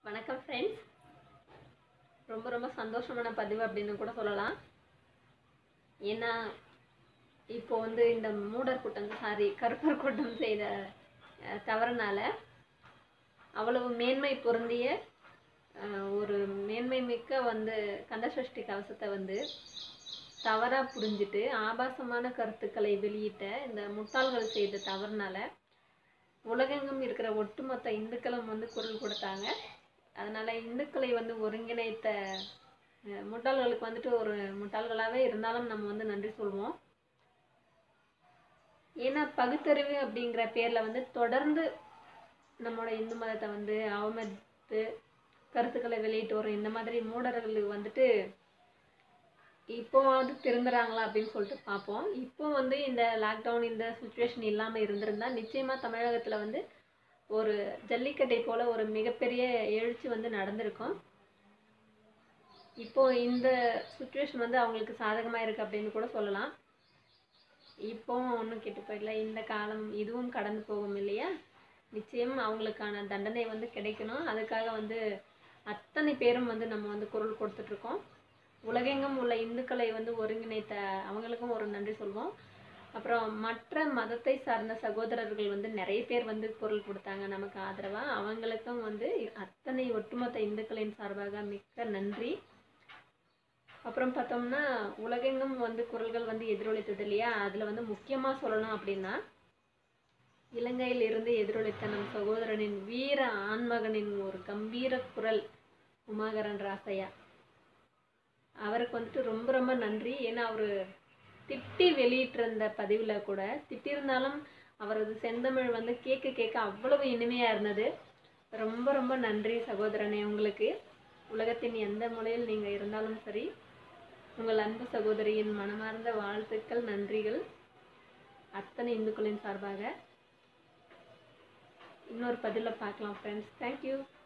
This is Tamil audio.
வணக்கம் ஃப்ரெண்ட்ஸ் ரொம்ப ரொம்ப சந்தோஷமான பதிவு அப்படின்னு கூட சொல்லலாம் ஏன்னா இப்போ வந்து இந்த மூடர் கூட்டம் சாரி கருப்பர் கூட்டம் செய்த அஹ், தவறுனால அவ்வளவு மேன்மை பொருந்திய அஹ், ஒரு மேன்மை மிக்க வந்து கந்தசஷ்டி கவசத்தை வந்து தவறாக புரிஞ்சுட்டு ஆபாசமான கருத்துக்களை வெளியிட்ட இந்த முட்டாள்கள் செய்த தவறுனால உலகெங்கும் இருக்கிற ஒட்டுமொத்த இந்துக்களும் வந்து குரல் கொடுத்தாங்க அதனால இந்துக்களை வந்து ஒருங்கிணைத்த அஹ், முட்டாள்களுக்கு வந்துட்டு ஒரு முட்டாள்களாகவே இருந்தாலும் நம்ம வந்து நன்றி சொல்வோம் ஏன்னா பகுத்தறிவு அப்படிங்கிற பேரில் வந்து தொடர்ந்து நம்மளோட இந்து மதத்தை வந்து அவமதித்து கருத்துக்களை வெளியிட்டு வரும் இந்த மாதிரி மூடர்களுக்கு வந்துட்டு இப்போ வந்து திருந்துறாங்களா அப்படின்னு சொல்லிட்டு பார்ப்போம் இப்போ வந்து இந்த லாக்டவுன் இந்த சுச்சுவேஷன் இல்லாமல் இருந்திருந்தா நிச்சயமாக தமிழகத்தில் வந்து ஒரு ஜல்லிக்கட்டை போல ஒரு மிகப்பெரிய எழுச்சி வந்து நடந்திருக்கும் இப்போ இந்த சுச்சுவேஷன் வந்து அவங்களுக்கு சாதகமாக இருக்கு அப்படின்னு கூட சொல்லலாம் இப்போ ஒன்றும் கெட்டு போயிடல இந்த காலம் இதுவும் கடந்து போகும் இல்லையா நிச்சயம் அவங்களுக்கான தண்டனை வந்து கிடைக்கணும் அதுக்காக வந்து அத்தனை பேரும் வந்து நம்ம வந்து குரல் கொடுத்துட்ருக்கோம் உலகெங்கும் உள்ள இந்துக்களை வந்து ஒருங்கிணைத்த அவங்களுக்கும் ஒரு நன்றி சொல்வோம் அப்புறம் மற்ற மதத்தை சார்ந்த சகோதரர்கள் வந்து நிறைய பேர் வந்து குரல் கொடுத்தாங்க நமக்கு ஆதரவாக அவங்களுக்கும் வந்து அத்தனை ஒட்டுமொத்த இந்துக்களின் சார்பாக மிக்க நன்றி அப்புறம் பார்த்தோம்னா உலகெங்கும் வந்து குரல்கள் வந்து எதிரொலித்தது இல்லையா அதில் வந்து முக்கியமாக சொல்லணும் அப்படின்னா இலங்கையில் இருந்து எதிரொலித்த நம் சகோதரனின் வீர ஆண்மகனின் ஒரு கம்பீர குரல் உமாகரன் ராசையா அவருக்கு வந்துட்டு ரொம்ப ரொம்ப நன்றி ஏன்னா அவர் திட்டி வெளியிட்டிருந்த பதிவில் கூட திட்டியிருந்தாலும் அவரது செந்தமிழ் வந்து கேட்க கேட்க அவ்வளவு இனிமையாக இருந்தது ரொம்ப ரொம்ப நன்றி சகோதரனே உங்களுக்கு உலகத்தின் எந்த மூலையில் நீங்கள் இருந்தாலும் சரி உங்கள் அன்பு சகோதரியின் மனமார்ந்த வாழ்த்துக்கள் நன்றிகள் அத்தனை இந்துக்களின் சார்பாக இன்னொரு பதிலில் பார்க்கலாம் ஃப்ரெண்ட்ஸ் தேங்க்யூ